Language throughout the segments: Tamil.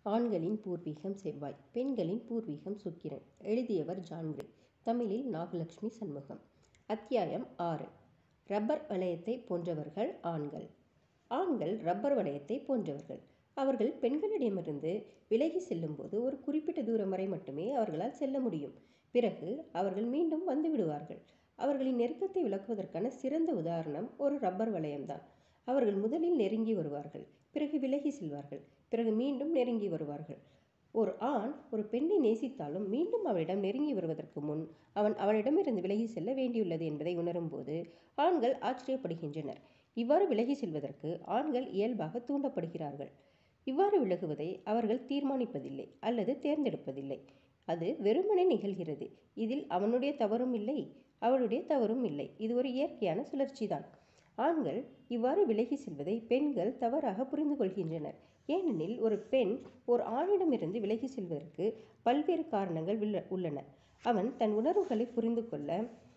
ஆண்களின் பூர்வீகம் செவ்வாய் பெண்களின் பூர்வீகம் சுக்கிரன் எழுதியவர் ஜான் கிரே தமிழில் நாகலட்சுமி சண்முகம் அத்தியாயம் ஆறு ரப்பர் வளையத்தை போன்றவர்கள் ஆண்கள் ஆண்கள் ரப்பர் வளையத்தை போன்றவர்கள் அவர்கள் பெண்களிடமிருந்து விலகி செல்லும்போது ஒரு குறிப்பிட்ட தூரம் வரை மட்டுமே அவர்களால் செல்ல முடியும் பிறகு அவர்கள் மீண்டும் வந்து விடுவார்கள் அவர்களின் நெருக்கத்தை விளக்குவதற்கான சிறந்த உதாரணம் ஒரு ரப்பர் வளையம்தான் அவர்கள் முதலில் நெருங்கி வருவார்கள் பிறகு விலகி செல்வார்கள் பிறகு மீண்டும் நெருங்கி வருவார்கள் ஒரு ஆண் ஒரு பெண்ணை நேசித்தாலும் மீண்டும் அவளிடம் நெருங்கி வருவதற்கு முன் அவன் அவளிடமிருந்து விலகி செல்ல வேண்டியுள்ளது என்பதை உணரும்போது ஆண்கள் ஆச்சரியப்படுகின்றனர் இவ்வாறு விலகி செல்வதற்கு ஆண்கள் இயல்பாக தூண்டப்படுகிறார்கள் இவ்வாறு விலகுவதை அவர்கள் தீர்மானிப்பதில்லை அல்லது தேர்ந்தெடுப்பதில்லை அது வெறுமனே நிகழ்கிறது இதில் அவனுடைய தவறும் இல்லை அவளுடைய தவறும் இல்லை இது ஒரு இயற்கையான சுழற்சிதான் ஆண்கள் இவ்வாறு விலகி செல்வதை பெண்கள் தவறாக புரிந்து கொள்கின்றனர் ஏனெனில் ஒரு பெண் ஒரு ஆணிடமிருந்து விலகி செல்வதற்கு பல்வேறு காரணங்கள் உள்ளன அவன் தன் உணர்வுகளை புரிந்து கொள்ள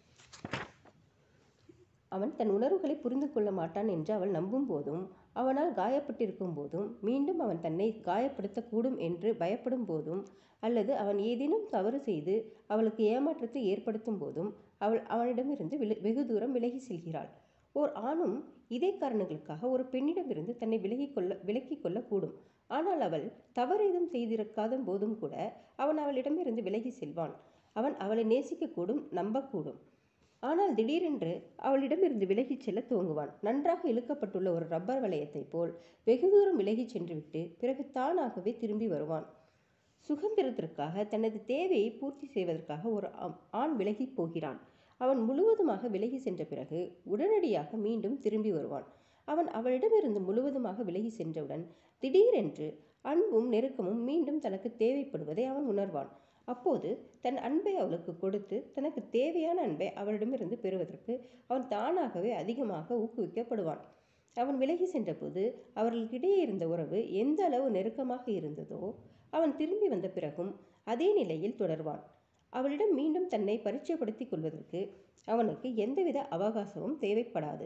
அவன் தன் உணர்வுகளை புரிந்து கொள்ள மாட்டான் என்று அவள் நம்பும் போதும் அவனால் காயப்பட்டிருக்கும் போதும் மீண்டும் அவன் தன்னை காயப்படுத்தக்கூடும் என்று பயப்படும் போதும் அல்லது அவன் ஏதேனும் தவறு செய்து அவளுக்கு ஏமாற்றத்தை ஏற்படுத்தும் போதும் அவள் அவனிடமிருந்து வில வெகு தூரம் விலகி செல்கிறாள் ஓர் ஆணும் இதே காரணங்களுக்காக ஒரு பெண்ணிடமிருந்து தன்னை விலகிக் கொள்ள விலக்கிக் கொள்ளக்கூடும் ஆனால் அவள் தவறேதும் செய்திருக்காத போதும் கூட அவன் அவளிடமிருந்து விலகி செல்வான் அவன் அவளை நேசிக்கக்கூடும் நம்பக்கூடும் ஆனால் திடீரென்று அவளிடமிருந்து விலகிச் செல்ல துவங்குவான் நன்றாக இழுக்கப்பட்டுள்ள ஒரு ரப்பர் வளையத்தைப் போல் வெகு தூரம் விலகிச் சென்றுவிட்டு பிறகு தானாகவே திரும்பி வருவான் சுதந்திரத்திற்காக தனது தேவையை பூர்த்தி செய்வதற்காக ஒரு ஆண் விலகி போகிறான் அவன் முழுவதுமாக விலகி சென்ற பிறகு உடனடியாக மீண்டும் திரும்பி வருவான் அவன் அவளிடமிருந்து முழுவதுமாக விலகி சென்றவுடன் திடீரென்று அன்பும் நெருக்கமும் மீண்டும் தனக்கு தேவைப்படுவதை அவன் உணர்வான் அப்போது தன் அன்பை அவளுக்கு கொடுத்து தனக்கு தேவையான அன்பை அவளிடமிருந்து பெறுவதற்கு அவன் தானாகவே அதிகமாக ஊக்குவிக்கப்படுவான் அவன் விலகி சென்றபோது அவர்களுக்கிடையே இருந்த உறவு எந்த அளவு நெருக்கமாக இருந்ததோ அவன் திரும்பி வந்த பிறகும் அதே நிலையில் தொடர்வான் அவளிடம் மீண்டும் தன்னை பரிச்சயப்படுத்திக் கொள்வதற்கு அவனுக்கு எந்தவித அவகாசமும் தேவைப்படாது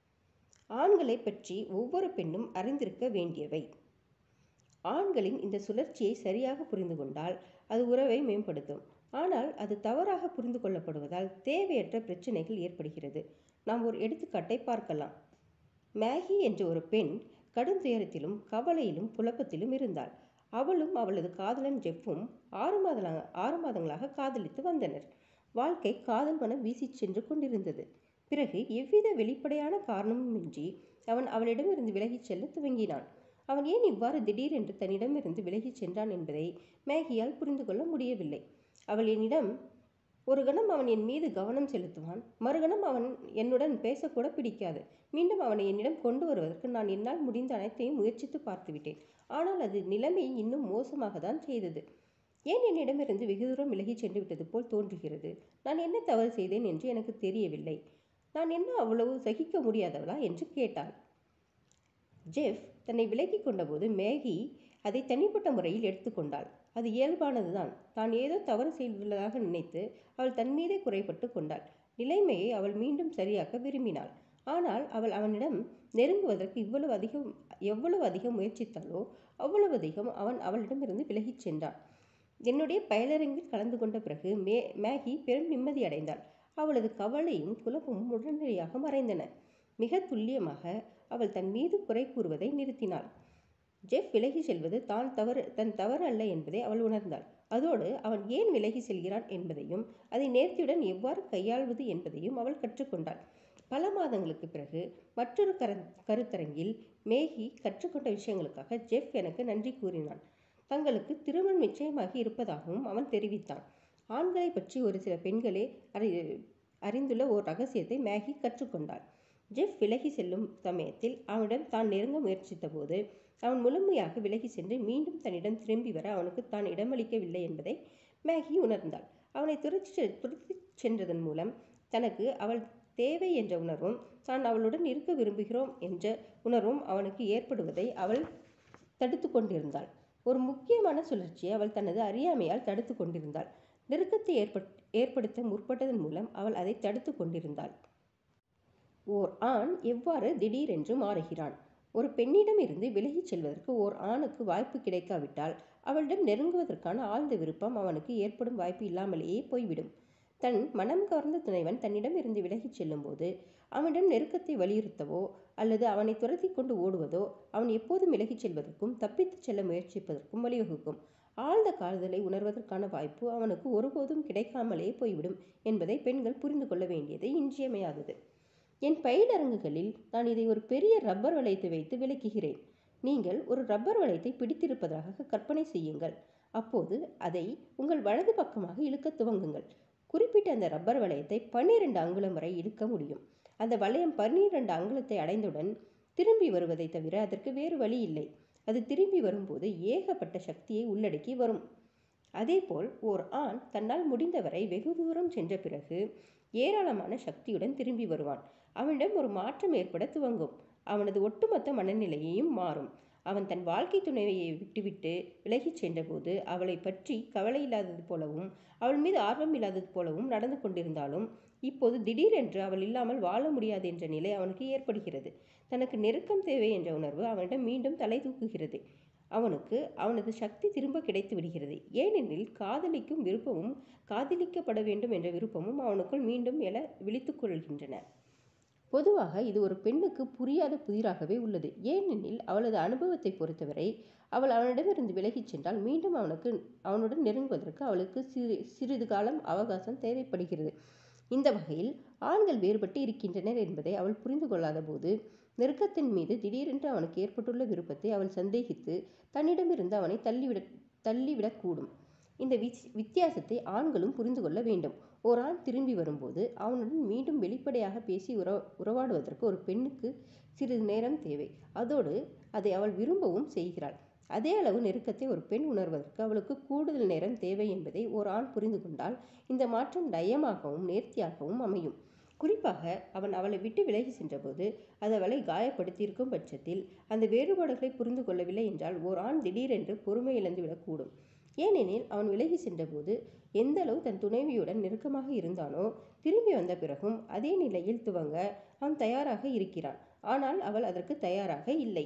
ஆண்களை பற்றி ஒவ்வொரு பெண்ணும் அறிந்திருக்க வேண்டியவை ஆண்களின் இந்த சுழற்சியை சரியாக புரிந்து கொண்டால் அது உறவை மேம்படுத்தும் ஆனால் அது தவறாக புரிந்து கொள்ளப்படுவதால் தேவையற்ற பிரச்சனைகள் ஏற்படுகிறது நாம் ஒரு எடுத்துக்காட்டை பார்க்கலாம் மேகி என்ற ஒரு பெண் கடும் துயரத்திலும் கவலையிலும் குழப்பத்திலும் இருந்தாள் அவளும் அவளது காதலன் ஜெஃப்பும் ஆறு மாதங்களாக ஆறு மாதங்களாக காதலித்து வந்தனர் வாழ்க்கை காதல் மனம் வீசி சென்று கொண்டிருந்தது பிறகு எவ்வித வெளிப்படையான காரணமுமின்றி அவன் அவளிடமிருந்து விலகிச் செல்ல துவங்கினான் அவன் ஏன் இவ்வாறு திடீரென்று தன்னிடமிருந்து விலகிச் சென்றான் என்பதை மேகியால் புரிந்து கொள்ள முடியவில்லை அவள் என்னிடம் ஒரு கணம் அவன் என் மீது கவனம் செலுத்துவான் மறுகணம் அவன் என்னுடன் பேசக்கூட பிடிக்காது மீண்டும் அவனை என்னிடம் கொண்டு வருவதற்கு நான் என்னால் முடிந்த அனைத்தையும் முயற்சித்து பார்த்துவிட்டேன் ஆனால் அது நிலைமையை இன்னும் மோசமாக தான் செய்தது ஏன் என்னிடமிருந்து வெகு தூரம் விலகிச் சென்று விட்டது போல் தோன்றுகிறது நான் என்ன தவறு செய்தேன் என்று எனக்கு தெரியவில்லை நான் என்ன அவ்வளவு சகிக்க முடியாதவளா என்று கேட்டாள் ஜெஃப் தன்னை விலக்கி கொண்டபோது மேகி அதை தனிப்பட்ட முறையில் எடுத்துக்கொண்டாள் அது இயல்பானதுதான் தான் ஏதோ தவறு செய்துள்ளதாக நினைத்து அவள் தன் மீதே குறைபட்டு கொண்டாள் நிலைமையை அவள் மீண்டும் சரியாக்க விரும்பினாள் ஆனால் அவள் அவனிடம் நெருங்குவதற்கு இவ்வளவு அதிகம் எவ்வளவு அதிகம் முயற்சித்தாலோ அவ்வளவு அதிகம் அவன் அவளிடமிருந்து விலகிச் சென்றான் என்னுடைய பயிலரங்கில் கலந்து கொண்ட பிறகு மே மேகி பெரும் நிம்மதி அடைந்தாள் அவளது கவலையும் குழப்பமும் உடனடியாக மறைந்தன மிக துல்லியமாக அவள் தன் மீது குறை கூறுவதை நிறுத்தினாள் ஜெஃப் விலகி செல்வது தான் தவறு தன் தவறு அல்ல என்பதை அவள் உணர்ந்தாள் அதோடு அவன் ஏன் விலகி செல்கிறான் என்பதையும் அதை நேர்த்தியுடன் எவ்வாறு கையாள்வது என்பதையும் அவள் கற்றுக்கொண்டாள் பல மாதங்களுக்கு பிறகு மற்றொரு கர கருத்தரங்கில் மேகி கற்றுக்கொண்ட விஷயங்களுக்காக ஜெஃப் எனக்கு நன்றி கூறினான் தங்களுக்கு திருமணம் நிச்சயமாகி இருப்பதாகவும் அவன் தெரிவித்தான் ஆண்களை பற்றி ஒரு சில பெண்களே அறி அறிந்துள்ள ஓர் ரகசியத்தை மேகி கற்றுக்கொண்டாள் ஜெஃப் விலகி செல்லும் சமயத்தில் அவனிடம் தான் நெருங்க முயற்சித்த போது அவன் முழுமையாக விலகி சென்று மீண்டும் தன்னிடம் திரும்பி வர அவனுக்கு தான் இடமளிக்கவில்லை என்பதை மேகி உணர்ந்தாள் அவனை துரத்தி துரத்தி சென்றதன் மூலம் தனக்கு அவள் தேவை என்ற உணர்வும் தான் அவளுடன் இருக்க விரும்புகிறோம் என்ற உணர்வும் அவனுக்கு ஏற்படுவதை அவள் தடுத்து கொண்டிருந்தாள் ஒரு முக்கியமான சுழற்சியை அவள் தனது அறியாமையால் தடுத்து கொண்டிருந்தாள் நெருக்கத்தை ஏற்பட் ஏற்படுத்த முற்பட்டதன் மூலம் அவள் அதை தடுத்து கொண்டிருந்தாள் ஓர் ஆண் எவ்வாறு திடீரென்று மாறுகிறான் ஒரு பெண்ணிடம் இருந்து விலகிச் செல்வதற்கு ஓர் ஆணுக்கு வாய்ப்பு கிடைக்காவிட்டால் அவளிடம் நெருங்குவதற்கான ஆழ்ந்த விருப்பம் அவனுக்கு ஏற்படும் வாய்ப்பு இல்லாமலேயே போய்விடும் தன் மனம் கவர்ந்த துணைவன் தன்னிடம் இருந்து விலகிச் செல்லும்போது அவனிடம் நெருக்கத்தை வலியுறுத்தவோ அல்லது அவனை துரத்தி கொண்டு ஓடுவதோ அவன் எப்போதும் விலகிச் செல்வதற்கும் தப்பித்துச் செல்ல முயற்சிப்பதற்கும் வழிவகுக்கும் ஆழ்ந்த காதலை உணர்வதற்கான வாய்ப்பு அவனுக்கு ஒருபோதும் கிடைக்காமலே போய்விடும் என்பதை பெண்கள் புரிந்து கொள்ள வேண்டியது இன்றியமையாதது என் பயிலரங்குகளில் நான் இதை ஒரு பெரிய ரப்பர் வளையத்தை வைத்து விளக்குகிறேன் நீங்கள் ஒரு ரப்பர் வளையத்தை பிடித்திருப்பதாக கற்பனை செய்யுங்கள் அப்போது அதை உங்கள் வலது பக்கமாக இழுக்க துவங்குங்கள் குறிப்பிட்ட அந்த ரப்பர் வளையத்தை பன்னிரண்டு அங்குலம் வரை இழுக்க முடியும் அந்த வளையம் பன்னிரண்டு அங்குலத்தை அடைந்தவுடன் திரும்பி வருவதை தவிர அதற்கு வேறு வழி இல்லை அது திரும்பி வரும்போது ஏகப்பட்ட சக்தியை உள்ளடக்கி வரும் அதேபோல் ஓர் ஆண் தன்னால் முடிந்தவரை வெகு தூரம் சென்ற பிறகு ஏராளமான சக்தியுடன் திரும்பி வருவான் அவனிடம் ஒரு மாற்றம் ஏற்பட துவங்கும் அவனது ஒட்டுமொத்த மனநிலையையும் மாறும் அவன் தன் வாழ்க்கை துணைவையை விட்டுவிட்டு விலகிச் சென்றபோது அவளை பற்றி கவலை இல்லாதது போலவும் அவள் மீது ஆர்வம் இல்லாதது போலவும் நடந்து கொண்டிருந்தாலும் இப்போது திடீரென்று அவள் இல்லாமல் வாழ முடியாது என்ற நிலை அவனுக்கு ஏற்படுகிறது தனக்கு நெருக்கம் தேவை என்ற உணர்வு அவனிடம் மீண்டும் தலை தூக்குகிறது அவனுக்கு அவனது சக்தி திரும்ப கிடைத்து விடுகிறது ஏனெனில் காதலிக்கும் விருப்பமும் காதலிக்கப்பட வேண்டும் என்ற விருப்பமும் அவனுக்குள் மீண்டும் எழ விழித்துக் கொள்கின்றன பொதுவாக இது ஒரு பெண்ணுக்கு புரியாத புதிராகவே உள்ளது ஏனெனில் அவளது அனுபவத்தை பொறுத்தவரை அவள் அவனிடமிருந்து விலகிச் சென்றால் மீண்டும் அவனுக்கு அவனுடன் நெருங்குவதற்கு அவளுக்கு சிறு சிறிது காலம் அவகாசம் தேவைப்படுகிறது இந்த வகையில் ஆண்கள் வேறுபட்டு இருக்கின்றனர் என்பதை அவள் புரிந்து கொள்ளாத போது நெருக்கத்தின் மீது திடீரென்று அவனுக்கு ஏற்பட்டுள்ள விருப்பத்தை அவள் சந்தேகித்து தன்னிடமிருந்து அவனை தள்ளிவிட தள்ளிவிடக்கூடும் இந்த வித்தியாசத்தை ஆண்களும் புரிந்து கொள்ள வேண்டும் ஓர் ஆண் திரும்பி வரும்போது அவனுடன் மீண்டும் வெளிப்படையாக பேசி உற உறவாடுவதற்கு ஒரு பெண்ணுக்கு சிறிது நேரம் தேவை அதோடு அதை அவள் விரும்பவும் செய்கிறாள் அதே அளவு நெருக்கத்தை ஒரு பெண் உணர்வதற்கு அவளுக்கு கூடுதல் நேரம் தேவை என்பதை ஒரு ஆண் புரிந்து கொண்டால் இந்த மாற்றம் நயமாகவும் நேர்த்தியாகவும் அமையும் குறிப்பாக அவன் அவளை விட்டு விலகி சென்றபோது அது அவளை காயப்படுத்தியிருக்கும் பட்சத்தில் அந்த வேறுபாடுகளை புரிந்து கொள்ளவில்லை என்றால் ஓர் ஆண் திடீரென்று பொறுமை இழந்து விடக்கூடும் ஏனெனில் அவன் விலகி சென்றபோது எந்த அளவு தன் துணைவியுடன் நெருக்கமாக இருந்தானோ திரும்பி வந்த பிறகும் அதே நிலையில் துவங்க அவன் தயாராக இருக்கிறான் ஆனால் அவள் அதற்கு தயாராக இல்லை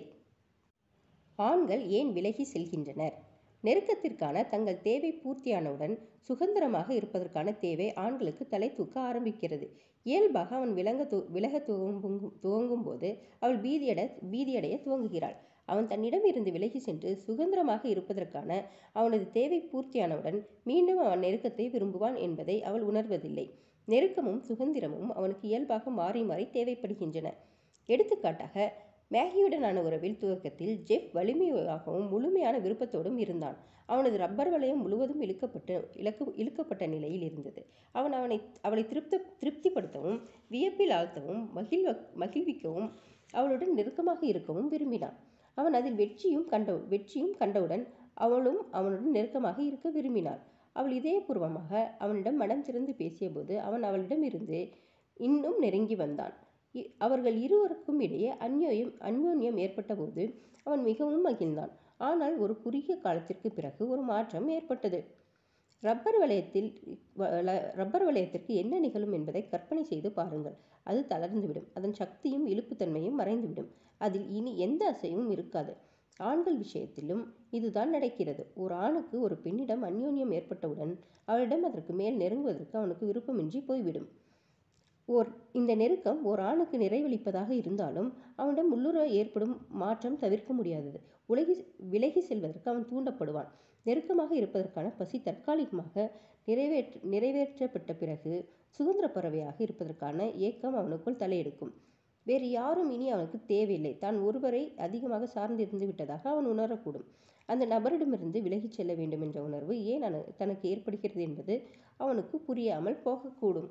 ஆண்கள் ஏன் விலகி செல்கின்றனர் நெருக்கத்திற்கான தங்கள் தேவை பூர்த்தியானவுடன் சுதந்திரமாக இருப்பதற்கான தேவை ஆண்களுக்கு தலை தூக்க ஆரம்பிக்கிறது இயல்பாக அவன் விளங்க து விலக துவங்கும் துவங்கும் போது அவள் பீதியட பீதியடைய துவங்குகிறாள் அவன் தன்னிடம் இருந்து விலகி சென்று சுதந்திரமாக இருப்பதற்கான அவனது தேவை பூர்த்தியானவுடன் மீண்டும் அவன் நெருக்கத்தை விரும்புவான் என்பதை அவள் உணர்வதில்லை நெருக்கமும் சுதந்திரமும் அவனுக்கு இயல்பாக மாறி மாறி தேவைப்படுகின்றன எடுத்துக்காட்டாக மேகியுடனான உறவில் துவக்கத்தில் ஜெஃப் வலிமையாகவும் முழுமையான விருப்பத்தோடும் இருந்தான் அவனது ரப்பர் வளையம் முழுவதும் இழுக்கப்பட்டு இழக்கு இழுக்கப்பட்ட நிலையில் இருந்தது அவன் அவனை அவளை திருப்த திருப்திப்படுத்தவும் வியப்பில் ஆழ்த்தவும் மகிழ்வ மகிழ்விக்கவும் அவளுடன் நெருக்கமாக இருக்கவும் விரும்பினான் அவன் அதில் வெற்றியும் கண்ட வெற்றியும் கண்டவுடன் அவளும் அவனுடன் நெருக்கமாக இருக்க விரும்பினாள் அவள் இதயபூர்வமாக அவனிடம் மனம் திறந்து பேசியபோது அவன் அவளிடம் இருந்து இன்னும் நெருங்கி வந்தான் அவர்கள் இருவருக்கும் இடையே அந்யோயம் அந்யோன்யம் ஏற்பட்டபோது அவன் மிகவும் மகிழ்ந்தான் ஆனால் ஒரு குறுகிய காலத்திற்கு பிறகு ஒரு மாற்றம் ஏற்பட்டது ரப்பர் வளையத்தில் ரப்பர் வளையத்திற்கு என்ன நிகழும் என்பதை கற்பனை செய்து பாருங்கள் அது தளர்ந்துவிடும் அதன் சக்தியும் இழுப்புத்தன்மையும் மறைந்துவிடும் அதில் இனி எந்த அசைவும் இருக்காது ஆண்கள் விஷயத்திலும் இதுதான் நடக்கிறது ஒரு ஆணுக்கு ஒரு பெண்ணிடம் அந்யோன்யம் ஏற்பட்டவுடன் அவளிடம் அதற்கு மேல் நெருங்குவதற்கு அவனுக்கு விருப்பமின்றி போய்விடும் ஓர் இந்த நெருக்கம் ஓர் ஆணுக்கு நிறைவளிப்பதாக இருந்தாலும் அவனிடம் உள்ளுர ஏற்படும் மாற்றம் தவிர்க்க முடியாதது உலகி விலகி செல்வதற்கு அவன் தூண்டப்படுவான் நெருக்கமாக இருப்பதற்கான பசி தற்காலிகமாக நிறைவேற்ற நிறைவேற்றப்பட்ட பிறகு சுதந்திர பறவையாக இருப்பதற்கான ஏக்கம் அவனுக்குள் தலையெடுக்கும் வேறு யாரும் இனி அவனுக்கு தேவையில்லை தான் ஒருவரை அதிகமாக சார்ந்திருந்து விட்டதாக அவன் உணரக்கூடும் அந்த நபரிடமிருந்து விலகிச் செல்ல வேண்டும் என்ற உணர்வு ஏன் தனக்கு ஏற்படுகிறது என்பது அவனுக்கு புரியாமல் போகக்கூடும்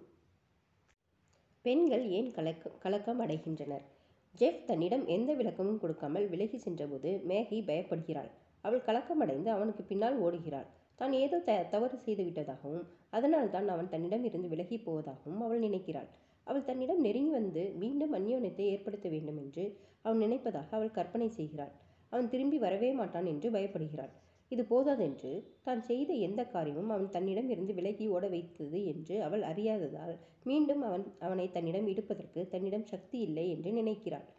பெண்கள் ஏன் கலக்க கலக்கம் அடைகின்றனர் ஜெஃப் தன்னிடம் எந்த விளக்கமும் கொடுக்காமல் விலகி சென்றபோது மேகி பயப்படுகிறாள் அவள் கலக்கமடைந்து அவனுக்கு பின்னால் ஓடுகிறாள் தான் ஏதோ த தவறு செய்து விட்டதாகவும் அதனால் தான் அவன் தன்னிடம் இருந்து விலகி போவதாகவும் அவள் நினைக்கிறாள் அவள் தன்னிடம் நெருங்கி வந்து மீண்டும் அந்யோன்யத்தை ஏற்படுத்த வேண்டும் என்று அவன் நினைப்பதாக அவள் கற்பனை செய்கிறாள் அவன் திரும்பி வரவே மாட்டான் என்று பயப்படுகிறாள் இது போதாதென்று தான் செய்த எந்த காரியமும் அவன் தன்னிடம் இருந்து விலகி ஓட வைத்தது என்று அவள் அறியாததால் மீண்டும் அவன் அவனை தன்னிடம் இழுப்பதற்கு தன்னிடம் சக்தி இல்லை என்று நினைக்கிறாள்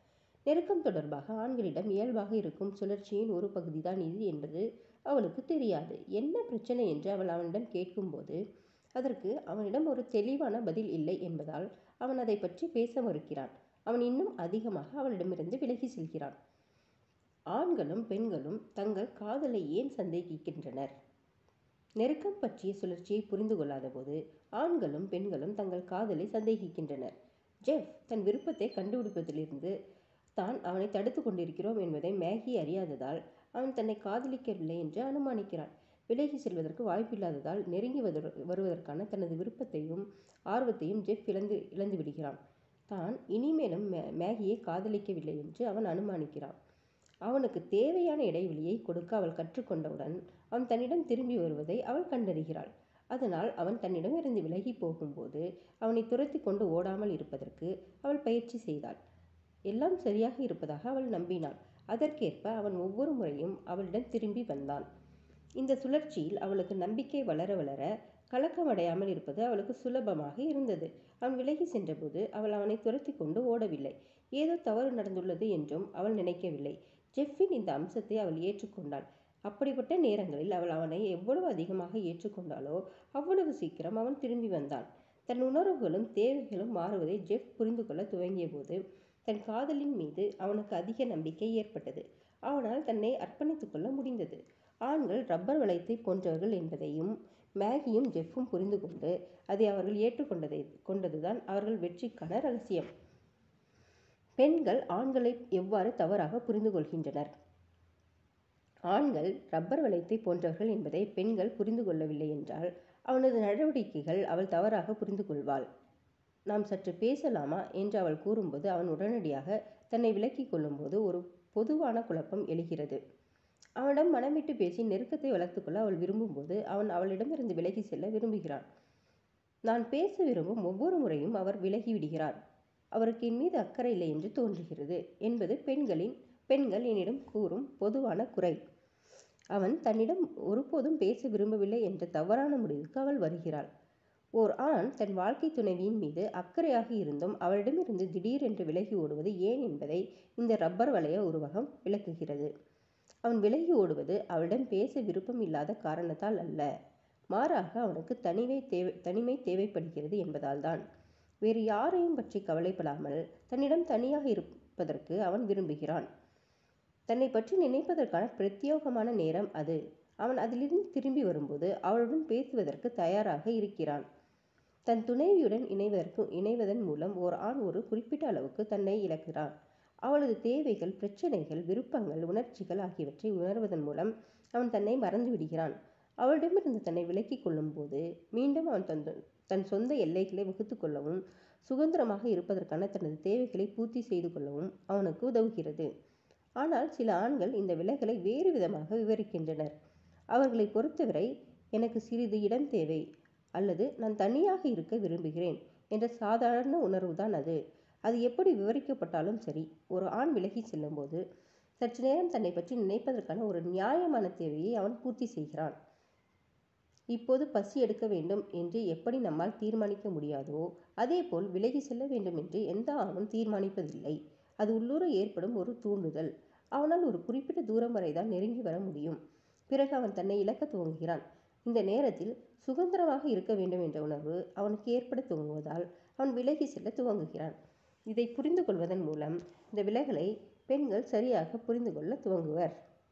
நெருக்கம் தொடர்பாக ஆண்களிடம் இயல்பாக இருக்கும் சுழற்சியின் ஒரு பகுதிதான் இது என்பது அவளுக்கு தெரியாது என்ன பிரச்சனை என்று அவள் அவனிடம் கேட்கும்போது அதற்கு அவனிடம் ஒரு தெளிவான பதில் இல்லை என்பதால் அவன் அதை பற்றி பேச மறுக்கிறான் அவன் இன்னும் அதிகமாக அவளிடமிருந்து விலகி செல்கிறான் ஆண்களும் பெண்களும் தங்கள் காதலை ஏன் சந்தேகிக்கின்றனர் நெருக்கம் பற்றிய சுழற்சியை புரிந்து கொள்ளாத போது ஆண்களும் பெண்களும் தங்கள் காதலை சந்தேகிக்கின்றனர் ஜெஃப் தன் விருப்பத்தை கண்டுபிடிப்பதிலிருந்து தான் அவனை தடுத்து கொண்டிருக்கிறோம் என்பதை மேகி அறியாததால் அவன் தன்னை காதலிக்கவில்லை என்று அனுமானிக்கிறான் விலகி செல்வதற்கு வாய்ப்பில்லாததால் நெருங்கி வருவதற்கான தனது விருப்பத்தையும் ஆர்வத்தையும் ஜெஃப் இழந்து இழந்து விடுகிறான் தான் இனிமேலும் மே மேகியை காதலிக்கவில்லை என்று அவன் அனுமானிக்கிறான் அவனுக்கு தேவையான இடைவெளியை கொடுக்க அவள் கற்றுக்கொண்டவுடன் அவன் தன்னிடம் திரும்பி வருவதை அவள் கண்டறிகிறாள் அதனால் அவன் தன்னிடமிருந்து விலகி போகும்போது அவனை துரத்தி கொண்டு ஓடாமல் இருப்பதற்கு அவள் பயிற்சி செய்தாள் எல்லாம் சரியாக இருப்பதாக அவள் நம்பினாள் அதற்கேற்ப அவன் ஒவ்வொரு முறையும் அவளிடம் திரும்பி வந்தான் இந்த சுழற்சியில் அவளுக்கு நம்பிக்கை வளர வளர கலக்கமடையாமல் இருப்பது அவளுக்கு சுலபமாக இருந்தது அவன் விலகி சென்றபோது அவள் அவனை துரத்தி கொண்டு ஓடவில்லை ஏதோ தவறு நடந்துள்ளது என்றும் அவள் நினைக்கவில்லை ஜெஃபின் இந்த அம்சத்தை அவள் ஏற்றுக்கொண்டாள் அப்படிப்பட்ட நேரங்களில் அவள் அவனை எவ்வளவு அதிகமாக ஏற்றுக்கொண்டாலோ அவ்வளவு சீக்கிரம் அவன் திரும்பி வந்தான் தன் உணர்வுகளும் தேவைகளும் மாறுவதை ஜெஃப் புரிந்து கொள்ள துவங்கிய போது தன் காதலின் மீது அவனுக்கு அதிக நம்பிக்கை ஏற்பட்டது அவனால் தன்னை அர்ப்பணித்துக் கொள்ள முடிந்தது ஆண்கள் ரப்பர் வளையத்தை போன்றவர்கள் என்பதையும் மேகியும் ஜெஃப்பும் புரிந்து கொண்டு அதை அவர்கள் ஏற்றுக்கொண்டதை கொண்டதுதான் அவர்கள் வெற்றிக்கான ரகசியம் பெண்கள் ஆண்களை எவ்வாறு தவறாக புரிந்து கொள்கின்றனர் ஆண்கள் ரப்பர் வளையத்தை போன்றவர்கள் என்பதை பெண்கள் புரிந்து கொள்ளவில்லை என்றால் அவனது நடவடிக்கைகள் அவள் தவறாக புரிந்து கொள்வாள் நாம் சற்று பேசலாமா என்று அவள் கூறும்போது அவன் உடனடியாக தன்னை விலக்கிக் கொள்ளும்போது ஒரு பொதுவான குழப்பம் எழுகிறது அவனிடம் மனமிட்டு பேசி நெருக்கத்தை வளர்த்துக்கொள்ள அவள் விரும்பும்போது அவன் அவளிடமிருந்து விலகி செல்ல விரும்புகிறான் நான் பேச விரும்பும் ஒவ்வொரு முறையும் அவர் விலகி விடுகிறார் அவருக்கு என் மீது அக்கறை இல்லை என்று தோன்றுகிறது என்பது பெண்களின் பெண்கள் என்னிடம் கூறும் பொதுவான குறை அவன் தன்னிடம் ஒருபோதும் பேச விரும்பவில்லை என்ற தவறான முடிவுக்கு அவள் வருகிறாள் ஓர் ஆண் தன் வாழ்க்கை துணைவியின் மீது அக்கறையாக இருந்தும் அவளிடமிருந்து திடீரென்று விலகி ஓடுவது ஏன் என்பதை இந்த ரப்பர் வளைய உருவகம் விளக்குகிறது அவன் விலகி ஓடுவது அவளிடம் பேச விருப்பம் இல்லாத காரணத்தால் அல்ல மாறாக அவனுக்கு தனிமை தேவை தனிமை தேவைப்படுகிறது என்பதால் தான் வேறு யாரையும் பற்றி கவலைப்படாமல் தன்னிடம் தனியாக இருப்பதற்கு அவன் விரும்புகிறான் தன்னை பற்றி நினைப்பதற்கான பிரத்யேகமான நேரம் அது அவன் அதிலிருந்து திரும்பி வரும்போது அவளுடன் பேசுவதற்கு தயாராக இருக்கிறான் தன் துணைவியுடன் இணைவதற்கு இணைவதன் மூலம் ஓர் ஆண் ஒரு குறிப்பிட்ட அளவுக்கு தன்னை இழக்கிறான் அவளது தேவைகள் பிரச்சனைகள் விருப்பங்கள் உணர்ச்சிகள் ஆகியவற்றை உணர்வதன் மூலம் அவன் தன்னை மறந்து விடுகிறான் அவளிடமிருந்து தன்னை விலக்கிக் கொள்ளும் போது மீண்டும் அவன் தன் தன் சொந்த எல்லைகளை வகுத்து கொள்ளவும் சுதந்திரமாக இருப்பதற்கான தனது தேவைகளை பூர்த்தி செய்து கொள்ளவும் அவனுக்கு உதவுகிறது ஆனால் சில ஆண்கள் இந்த விலகலை வேறு விதமாக விவரிக்கின்றனர் அவர்களை பொறுத்தவரை எனக்கு சிறிது இடம் தேவை அல்லது நான் தனியாக இருக்க விரும்புகிறேன் என்ற சாதாரண உணர்வுதான் அது அது எப்படி விவரிக்கப்பட்டாலும் சரி ஒரு ஆண் விலகி செல்லும்போது சற்று நேரம் தன்னை பற்றி நினைப்பதற்கான ஒரு நியாயமான தேவையை அவன் பூர்த்தி செய்கிறான் இப்போது பசி எடுக்க வேண்டும் என்று எப்படி நம்மால் தீர்மானிக்க முடியாதோ அதேபோல் விலகி செல்ல வேண்டும் என்று எந்த ஆணும் தீர்மானிப்பதில்லை அது உள்ளூர ஏற்படும் ஒரு தூண்டுதல் அவனால் ஒரு குறிப்பிட்ட தூரம் வரைதான் நெருங்கி வர முடியும் பிறகு அவன் தன்னை இழக்க துவங்குகிறான் இந்த நேரத்தில் சுதந்திரமாக இருக்க வேண்டும் என்ற உணர்வு அவனுக்கு ஏற்பட துவங்குவதால் அவன் விலகி செல்ல துவங்குகிறான் இதை புரிந்து கொள்வதன் மூலம் இந்த விலகலை பெண்கள் சரியாக புரிந்து கொள்ள துவங்குவர்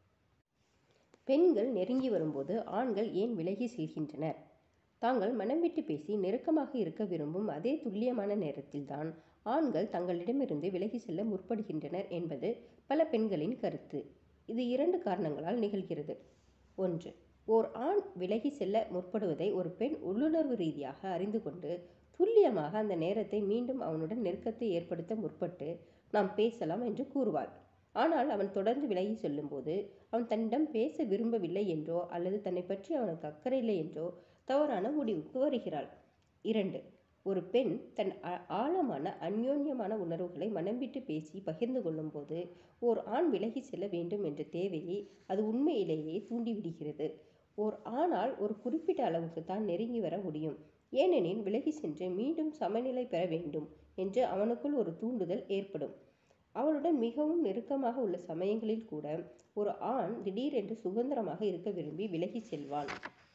பெண்கள் நெருங்கி வரும்போது ஆண்கள் ஏன் விலகி செல்கின்றனர் தாங்கள் மனம் விட்டு பேசி நெருக்கமாக இருக்க விரும்பும் அதே துல்லியமான நேரத்தில்தான் ஆண்கள் தங்களிடமிருந்து விலகி செல்ல முற்படுகின்றனர் என்பது பல பெண்களின் கருத்து இது இரண்டு காரணங்களால் நிகழ்கிறது ஒன்று ஓர் ஆண் விலகி செல்ல முற்படுவதை ஒரு பெண் உள்ளுணர்வு ரீதியாக அறிந்து கொண்டு துல்லியமாக அந்த நேரத்தை மீண்டும் அவனுடன் நெருக்கத்தை ஏற்படுத்த முற்பட்டு நாம் பேசலாம் என்று கூறுவாள் ஆனால் அவன் தொடர்ந்து விலகி செல்லும்போது அவன் தன்னிடம் பேச விரும்பவில்லை என்றோ அல்லது தன்னை பற்றி அவனுக்கு அக்கறை இல்லை என்றோ தவறான முடிவுக்கு வருகிறாள் இரண்டு ஒரு பெண் தன் ஆழமான அந்யோன்யமான உணர்வுகளை மனம் விட்டு பேசி பகிர்ந்து கொள்ளும்போது ஓர் ஆண் விலகி செல்ல வேண்டும் என்ற தேவையை அது உண்மையிலேயே தூண்டிவிடுகிறது ஓர் ஆணால் ஒரு குறிப்பிட்ட அளவுக்கு தான் நெருங்கி வர முடியும் ஏனெனில் விலகி சென்று மீண்டும் சமநிலை பெற வேண்டும் என்று அவனுக்குள் ஒரு தூண்டுதல் ஏற்படும் அவளுடன் மிகவும் நெருக்கமாக உள்ள சமயங்களில் கூட ஒரு ஆண் திடீரென்று சுதந்திரமாக இருக்க விரும்பி விலகி செல்வான்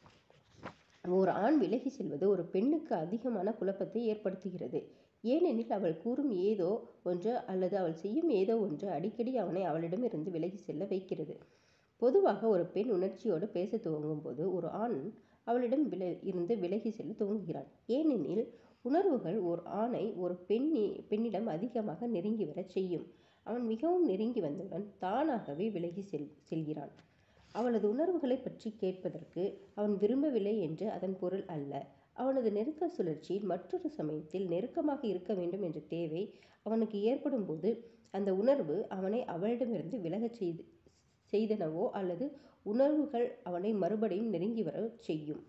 ஒரு ஆண் விலகி செல்வது ஒரு பெண்ணுக்கு அதிகமான குழப்பத்தை ஏற்படுத்துகிறது ஏனெனில் அவள் கூறும் ஏதோ ஒன்று அல்லது அவள் செய்யும் ஏதோ ஒன்று அடிக்கடி அவனை அவளிடமிருந்து விலகி செல்ல வைக்கிறது பொதுவாக ஒரு பெண் உணர்ச்சியோடு பேச துவங்கும் போது ஒரு ஆண் அவளிடம் வில இருந்து விலகி செல்ல துவங்குகிறான் ஏனெனில் உணர்வுகள் ஒரு ஆணை ஒரு பெண்ணி பெண்ணிடம் அதிகமாக நெருங்கி வரச் செய்யும் அவன் மிகவும் நெருங்கி வந்தவுடன் தானாகவே விலகி செல் செல்கிறான் அவளது உணர்வுகளை பற்றி கேட்பதற்கு அவன் விரும்பவில்லை என்று அதன் பொருள் அல்ல அவனது நெருக்க சுழற்சியில் மற்றொரு சமயத்தில் நெருக்கமாக இருக்க வேண்டும் என்ற தேவை அவனுக்கு ஏற்படும் போது அந்த உணர்வு அவனை அவளிடமிருந்து விலகச் செய்து செய்தனவோ அல்லது உணர்வுகள் அவனை மறுபடியும் நெருங்கி வர செய்யும்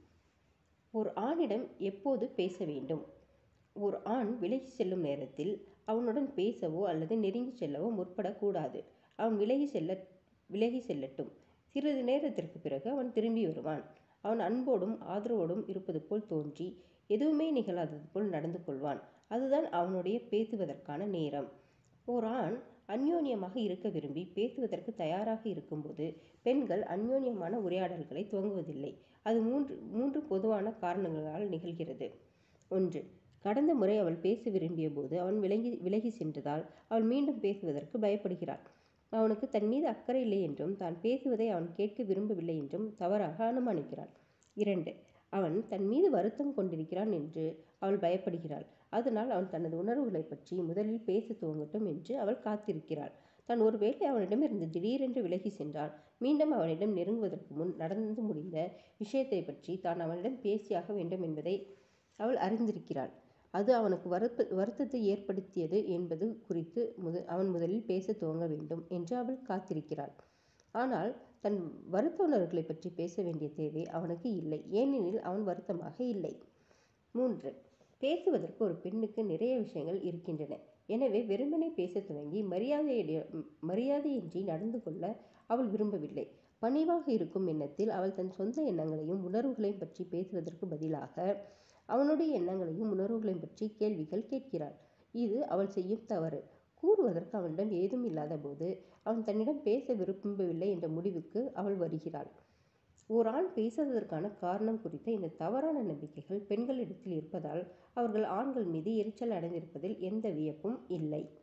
ஒரு ஆணிடம் எப்போது பேச வேண்டும் ஒரு ஆண் விலகி செல்லும் நேரத்தில் அவனுடன் பேசவோ அல்லது நெருங்கி செல்லவோ முற்படக்கூடாது அவன் விலகி செல்ல விலகி செல்லட்டும் சிறிது நேரத்திற்கு பிறகு அவன் திரும்பி வருவான் அவன் அன்போடும் ஆதரவோடும் இருப்பது போல் தோன்றி எதுவுமே நிகழாதது போல் நடந்து கொள்வான் அதுதான் அவனுடைய பேசுவதற்கான நேரம் ஓர் ஆண் அந்யோன்யமாக இருக்க விரும்பி பேசுவதற்கு தயாராக இருக்கும்போது பெண்கள் அந்யோன்யமான உரையாடல்களை துவங்குவதில்லை அது மூன்று மூன்று பொதுவான காரணங்களால் நிகழ்கிறது ஒன்று கடந்த முறை அவள் பேச விரும்பிய போது அவன் விலகி விலகி சென்றதால் அவள் மீண்டும் பேசுவதற்கு பயப்படுகிறாள் அவனுக்கு தன் மீது அக்கறை இல்லை என்றும் தான் பேசுவதை அவன் கேட்க விரும்பவில்லை என்றும் தவறாக அனுமானிக்கிறாள் இரண்டு அவன் தன் மீது வருத்தம் கொண்டிருக்கிறான் என்று அவள் பயப்படுகிறாள் அதனால் அவன் தனது உணர்வுகளை பற்றி முதலில் பேச துவங்கட்டும் என்று அவள் காத்திருக்கிறாள் தான் ஒருவேளை அவனிடமிருந்து திடீரென்று விலகி சென்றால் மீண்டும் அவனிடம் நெருங்குவதற்கு முன் நடந்து முடிந்த விஷயத்தை பற்றி தான் அவனிடம் பேசியாக வேண்டும் என்பதை அவள் அறிந்திருக்கிறாள் அது அவனுக்கு வருத்த வருத்தத்தை ஏற்படுத்தியது என்பது குறித்து முத அவன் முதலில் பேச துவங்க வேண்டும் என்று அவள் காத்திருக்கிறாள் ஆனால் தன் வருத்த உணர்வுகளை பற்றி பேச வேண்டிய தேவை அவனுக்கு இல்லை ஏனெனில் அவன் வருத்தமாக இல்லை மூன்று பேசுவதற்கு ஒரு பெண்ணுக்கு நிறைய விஷயங்கள் இருக்கின்றன எனவே வெறுமனே பேசத் துவங்கி மரியாதையுடைய மரியாதையின்றி நடந்து கொள்ள அவள் விரும்பவில்லை பணிவாக இருக்கும் எண்ணத்தில் அவள் தன் சொந்த எண்ணங்களையும் உணர்வுகளையும் பற்றி பேசுவதற்கு பதிலாக அவனுடைய எண்ணங்களையும் உணர்வுகளையும் பற்றி கேள்விகள் கேட்கிறாள் இது அவள் செய்யும் தவறு கூறுவதற்கு அவனிடம் ஏதும் இல்லாத போது அவன் தன்னிடம் பேச விரும்பவில்லை என்ற முடிவுக்கு அவள் வருகிறாள் ஓர் ஆண் பேசாததற்கான காரணம் குறித்த இந்த தவறான நம்பிக்கைகள் பெண்களிடத்தில் இருப்பதால் அவர்கள் ஆண்கள் மீது எரிச்சல் அடைந்திருப்பதில் எந்த வியப்பும் இல்லை